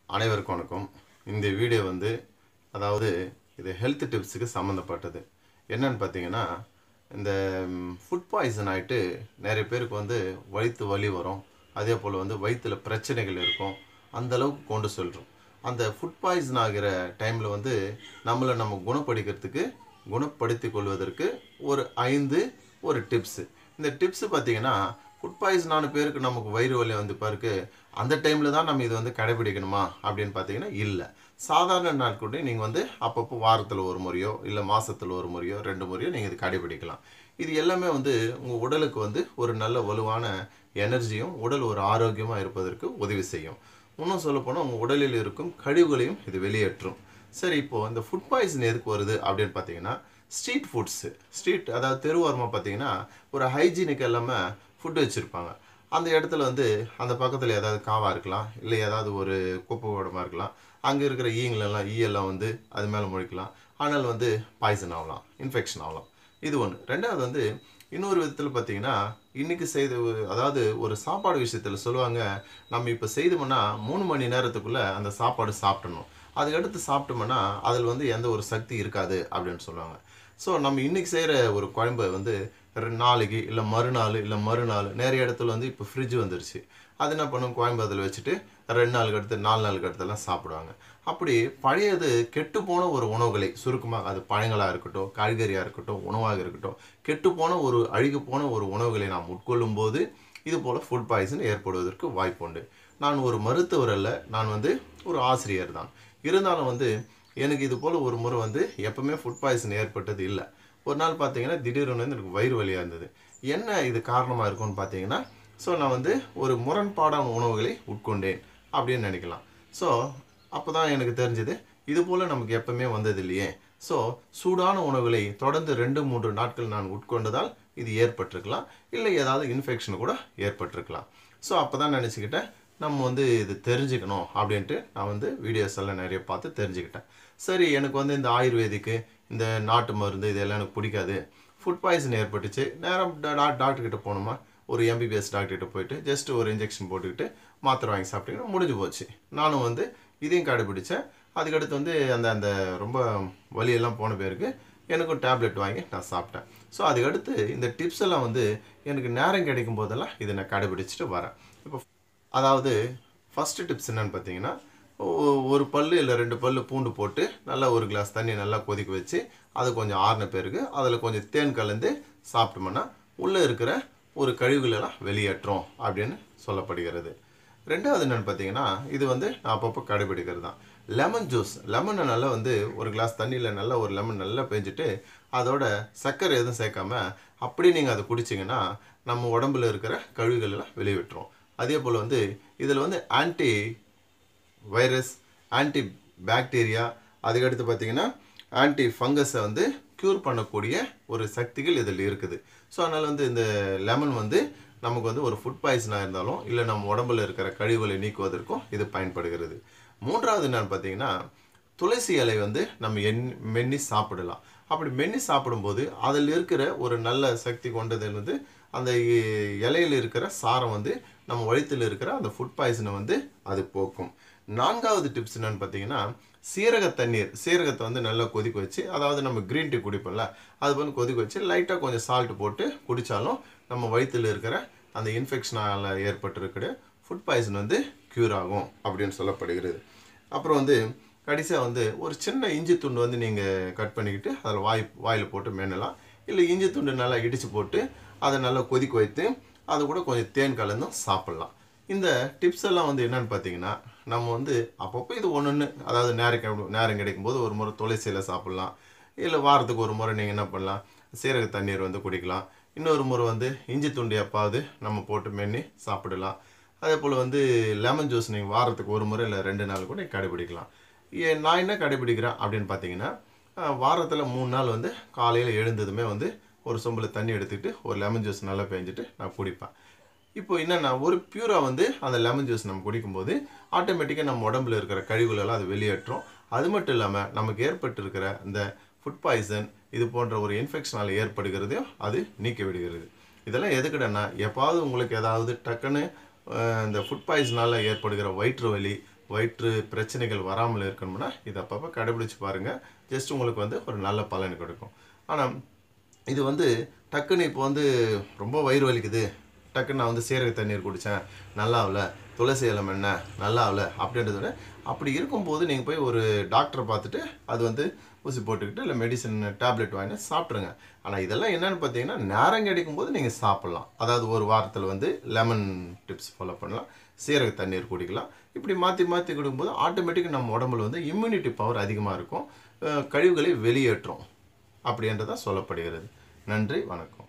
அனைவருக்கும் வணக்கம் இந்த வீடியோ வந்து அதாவது இது ஹெல்த் டிப்ஸுக்கு சம்மந்தப்பட்டது என்னன்னு பார்த்தீங்கன்னா இந்த ஃபுட் பாய்சன் ஆகிட்டு நிறைய பேருக்கு வந்து வயிற்று வலி வரும் அதே போல் வந்து வயிற்றில் பிரச்சனைகள் இருக்கும் அந்த அளவுக்கு கொண்டு செல்றோம் அந்த ஃபுட் பாய்சன் ஆகிற டைமில் வந்து நம்மளை நம்ம குணப்படுத்திக்கிறதுக்கு குணப்படுத்தி கொள்வதற்கு ஒரு ஐந்து ஒரு டிப்ஸு இந்த டிப்ஸு பார்த்தீங்கன்னா ஃபுட் பாய்சன் ஆன பேருக்கு நமக்கு வயிறு வலி வந்து பாருக்கு அந்த டைமில் தான் நம்ம இது வந்து கடைபிடிக்கணுமா அப்படின்னு பார்த்தீங்கன்னா இல்லை சாதாரண நாட்களுடைய நீங்கள் வந்து அப்பப்போ வாரத்தில் ஒரு முறையோ இல்லை மாதத்தில் ஒரு முறையோ ரெண்டு முறையோ நீங்கள் இது கடைபிடிக்கலாம் இது எல்லாமே வந்து உங்கள் உடலுக்கு வந்து ஒரு நல்ல வலுவான எனர்ஜியும் உடல் ஒரு ஆரோக்கியமாக இருப்பதற்கு உதவி செய்யும் இன்னும் சொல்லப்போனால் உங்கள் உடலில் இருக்கும் கழிவுகளையும் இது வெளியேற்றும் சரி இப்போது இந்த ஃபுட் பாய்சன் எதுக்கு வருது அப்படின்னு பார்த்தீங்கன்னா ஸ்ட்ரீட் ஃபுட்ஸு ஸ்ட்ரீட் அதாவது தெருவோரமாக பார்த்தீங்கன்னா ஒரு ஹைஜீனிக் எல்லாமே ஃபுட் வச்சுருப்பாங்க அந்த இடத்துல வந்து அந்த பக்கத்தில் ஏதாவது காவா இருக்கலாம் இல்லை ஏதாவது ஒரு குப்பை கூடமாக இருக்கலாம் அங்கே இருக்கிற ஈங்களெல்லாம் ஈயெல்லாம் வந்து அது மேலே முழிக்கலாம் ஆனால் வந்து பாய்சன் ஆகலாம் இன்ஃபெக்ஷன் ஆகலாம் இது ஒன்று ரெண்டாவது வந்து இன்னொரு விதத்தில் பார்த்தீங்கன்னா இன்றைக்கி செய்த ஒரு- அதாவது ஒரு சாப்பாடு விஷயத்தில் சொல்லுவாங்க நம்ம இப்போ செய்தோம்னா மூணு மணி நேரத்துக்குள்ளே அந்த சாப்பாடு சாப்பிடணும் அதுக்கடுத்து சாப்பிட்டோம்னா அதில் வந்து எந்த ஒரு சக்தி இருக்காது அப்படின்னு சொல்லுவாங்க ஸோ நம்ம இன்றைக்கி செய்கிற ஒரு குழம்பை வந்து ரெண்டு நாளைக்கு இல்லை மறுநாள் இல்லை மறுநாள் நிறைய இடத்துல வந்து இப்போ ஃப்ரிட்ஜ் வந்துருச்சு அது என்ன பண்ணும் கோயம்பு அதில் வச்சுட்டு ரெண்டு நாளுக்கு அடுத்து நாலு நாளுக்கு அடுத்தெல்லாம் சாப்பிடுவாங்க அப்படி பழையது கெட்டு போன ஒரு உணவுகளை சுருக்கமாக அது பழங்களாக இருக்கட்டும் காய்கறியாக இருக்கட்டும் உணவாக இருக்கட்டும் கெட்டு போன ஒரு அழுகி போன ஒரு உணவுகளை நாம் உட்கொள்ளும் போது இது போல் ஃபுட் பாய்சன் ஏற்படுவதற்கு வாய்ப்புண்டு நான் ஒரு மருத்துவர் அல்ல நான் வந்து ஒரு ஆசிரியர் தான் இருந்தாலும் வந்து எனக்கு இது போல் ஒரு முறை வந்து எப்பவுமே ஃபுட் பாய்சன் ஏற்பட்டது இல்லை ஒரு நாள் பார்த்தீங்கன்னா திடீர்னு வந்து எனக்கு வயிறு வலியாக இருந்தது என்ன இது காரணமாக இருக்கும்னு பார்த்தீங்கன்னா ஸோ நான் வந்து ஒரு முரண்பாடான உணவுகளை உட்கொண்டேன் அப்படின்னு நினைக்கலாம் ஸோ அப்போ தான் எனக்கு தெரிஞ்சது இது போல் நமக்கு எப்பவுமே வந்தது இல்லையே ஸோ சூடான உணவுகளை தொடர்ந்து ரெண்டு மூன்று நாட்கள் நான் உட்கொண்டதால் இது ஏற்பட்டிருக்கலாம் இல்லை ஏதாவது இன்ஃபெக்ஷன் கூட ஏற்பட்டிருக்கலாம் ஸோ அப்போ தான் நினச்சிக்கிட்டேன் நம்ம வந்து இது தெரிஞ்சுக்கணும் அப்படின்ட்டு நான் வந்து வீடியோஸ் எல்லாம் நிறைய பார்த்து தெரிஞ்சுக்கிட்டேன் சரி எனக்கு வந்து இந்த ஆயுர்வேதிக்கு இந்த நாட்டு மருந்து இதெல்லாம் எனக்கு பிடிக்காது ஃபுட் பாய்சன் ஏற்பட்டுச்சு நேரம் டாக்டர் கிட்ட போகணுமா ஒரு எம்பிபிஎஸ் டாக்டர்கிட்ட போயிட்டு ஜஸ்ட் ஒரு இன்ஜெக்ஷன் போட்டுக்கிட்டு மாத்திரை வாங்கி சாப்பிட்டீங்கன்னா முடிஞ்சு போச்சு நானும் வந்து இதையும் கடைபிடிச்சேன் அதுக்கடுத்து வந்து அந்த அந்த ரொம்ப வலியெல்லாம் போன பேருக்கு எனக்கும் டேப்லெட் வாங்கி நான் சாப்பிட்டேன் ஸோ அதுக்கடுத்து இந்த டிப்ஸ் எல்லாம் வந்து எனக்கு நேரம் கிடைக்கும் போதெல்லாம் இதை நான் கடைபிடிச்சிட்டு வரேன் இப்போ அதாவது ஃபஸ்ட்டு டிப்ஸ் என்னன்னு பார்த்தீங்கன்னா ஒ- ஒரு பல்லு இல்லை ரெண்டு பல்லு பூண்டு போட்டு நல்லா ஒரு கிளாஸ் தண்ணி நல்லா கொதிக்க வச்சு அது கொஞ்சம் ஆறின பிறகு அதில் கொஞ்சம் தேன் கலந்து சாப்பிட்டோம்னா உள்ளே இருக்கிற ஒரு கழிவுகளெல்லாம் வெளியேற்றும் அப்படின்னு சொல்லப்படுகிறது ரெண்டாவது என்னன்னு பார்த்தீங்கன்னா இது வந்து நான் அப்பப்போ கடைபிடிக்கிறது தான் லெமன் ஜூஸ் லெமனை நல்லா வந்து ஒரு கிளாஸ் தண்ணியில் நல்லா ஒரு லெமன் நல்லா பெஞ்சிட்டு அதோட சர்க்கரை எதுவும் சேர்க்காம அப்படியே நீங்கள் அதை குடிச்சிங்கன்னா நம்ம உடம்புல இருக்கிற கழிவுகள் எல்லாம் வெளியேற்றும் அதே போல் வந்து இதில் வந்து ஆன்டி வைரஸ் ஆன்டி பாக்டீரியா அதுக்கடுத்து பார்த்தீங்கன்னா ஆன்டி ஃபங்கஸை வந்து க்யூர் பண்ணக்கூடிய ஒரு சக்திகள் இதில் இருக்குது ஸோ அதனால் வந்து இந்த லெமன் வந்து நமக்கு வந்து ஒரு ஃபுட் பாய்சனாக இருந்தாலும் இல்லை நம்ம உடம்புல இருக்கிற கழிவுகளை நீக்குவதற்கும் இது பயன்படுகிறது மூன்றாவது என்னன்னு பார்த்தீங்கன்னா துளசி இலை வந்து நம்ம எண் மென்னி சாப்பிடலாம் அப்படி மென்னி சாப்பிடும்போது அதில் இருக்கிற ஒரு நல்ல சக்தி கொண்டது வந்து அந்த இ- இலையில இருக்கிற சாரம் வந்து நம்ம வயிற்றில் இருக்கிற அந்த ஃபுட் பாய்சனை வந்து அது போக்கும் நான்காவது டிப்ஸ் என்னன்னு பார்த்தீங்கன்னா சீரக தண்ணீர் சீரகத்தை வந்து நல்லா கொதிக்க வச்சு அதாவது நம்ம க்ரீன் டீ குடிப்போம்ல அது வந்து கொதிக்க வச்சு லைட்டாக கொஞ்சம் சால்ட் போட்டு குடித்தாலும் நம்ம வயிற்றில் இருக்கிற அந்த இன்ஃபெக்ஷனால் ஏற்பட்டிருக்கிற ஃபுட் பாய்சன் வந்து க்யூர் ஆகும் அப்படின்னு சொல்லப்படுகிறது அப்புறம் வந்து கடைசியாக வந்து ஒரு சின்ன இஞ்சி துண்டு வந்து நீங்கள் கட் பண்ணிக்கிட்டு அதில் வாய் வாயில் போட்டு மென்னலாம் இல்லை இஞ்சி துண்டு நல்லா இடித்து போட்டு அதை நல்லா கொதிக்க வைத்து அது கூட கொஞ்சம் தேன் கலந்தும் சாப்பிட்லாம் இந்த டிப்ஸ் எல்லாம் வந்து என்னன்னு பார்த்தீங்கன்னா நம்ம வந்து அப்பப்போ இது ஒன்று ஒன்று அதாவது நேரம் கிடை- நேரம் கிடைக்கும் போது ஒரு முறை துளசியில் சாப்பிட்லாம் இல்லை வாரத்துக்கு ஒரு முறை நீங்கள் என்ன பண்ணலாம் சீரக தண்ணீர் வந்து குடிக்கலாம் இன்னொரு முறை வந்து இஞ்சி துண்டு எப்பாவது நம்ம போட்டு மென்னி சாப்பிடலாம் அதே போல் வந்து லெமன் ஜூஸ் நீங்கள் வாரத்துக்கு ஒரு முறை இல்லை ரெண்டு நாள் கூட கடைபிடிக்கலாம் ஏ- நான் என்ன கடைபிடிக்கிறேன் அப்படின்னு பார்த்தீங்கன்னா வாரத்தில் மூணு நாள் வந்து காலையில் எழுந்ததுமே வந்து ஒரு சொம்பில் தண்ணி எடுத்துக்கிட்டு ஒரு லெமன் ஜூஸ் நல்லா பெஞ்சிட்டு நான் குடிப்பேன் இப்போ என்னென்னா ஒரு பியூரா வந்து அந்த லெமன் ஜூஸ் நம்ம குடிக்கும்போது ஆட்டோமேட்டிக்காக நம்ம உடம்புல இருக்கிற கழிவுகள் எல்லாம் அது வெளியேற்றும் அது மட்டும் இல்லாமல் நமக்கு ஏற்பட்டிருக்கிற இந்த ஃபுட் பாய்சன் இது போன்ற ஒரு இன்ஃபெக்ஷனால் ஏற்படுகிறதையும் அது நீக்கி விடுகிறது இதெல்லாம் எதுக்குடன்னா எப்பாவது உங்களுக்கு ஏதாவது டக்குன்னு அஹ், இந்த ஃபுட் பாய்சனால் ஏற்படுகிற வயிற்று வலி வயிற்று பிரச்சனைகள் வராமல் இருக்கணும்னா இதை அப்பப்போ கடைபிடிச்சு பாருங்கள் ஜஸ்ட் உங்களுக்கு வந்து ஒரு நல்ல பலன் கொடுக்கும் ஆனால் இது வந்து டக்குன்னு இப்போ வந்து ரொம்ப வயிறு வலிக்குது டக்குன்னு நான் வந்து சீரக தண்ணீர் குடித்தேன் நல்லா ஆகல துளசி இலம் என்ன நல்லா ஆகல அப்படின்றத விட அப்படி இருக்கும்போது நீங்கள் போய் ஒரு டாக்டரை பார்த்துட்டு அது வந்து ஊசி போட்டுக்கிட்டு இல்லை மெடிசன் டேப்லெட் வாங்கி சாப்பிட்ருங்க ஆனால் இதெல்லாம் என்னென்னு பார்த்தீங்கன்னா நேரம் கிடைக்கும் போது நீங்கள் சாப்பிட்லாம் அதாவது ஒரு வாரத்தில் வந்து லெமன் டிப்ஸ் ஃபாலோ பண்ணலாம் சீரக தண்ணீர் குடிக்கலாம் இப்படி மாற்றி மாற்றி குடிக்கும்போது ஆட்டோமேட்டிக்காக நம்ம உடம்புல வந்து இம்யூனிட்டி பவர் அதிகமாக இருக்கும் அஹ் கழிவுகளை வெளியேற்றும் அப்படின்றதான் சொல்லப்படுகிறது நன்றி வணக்கம்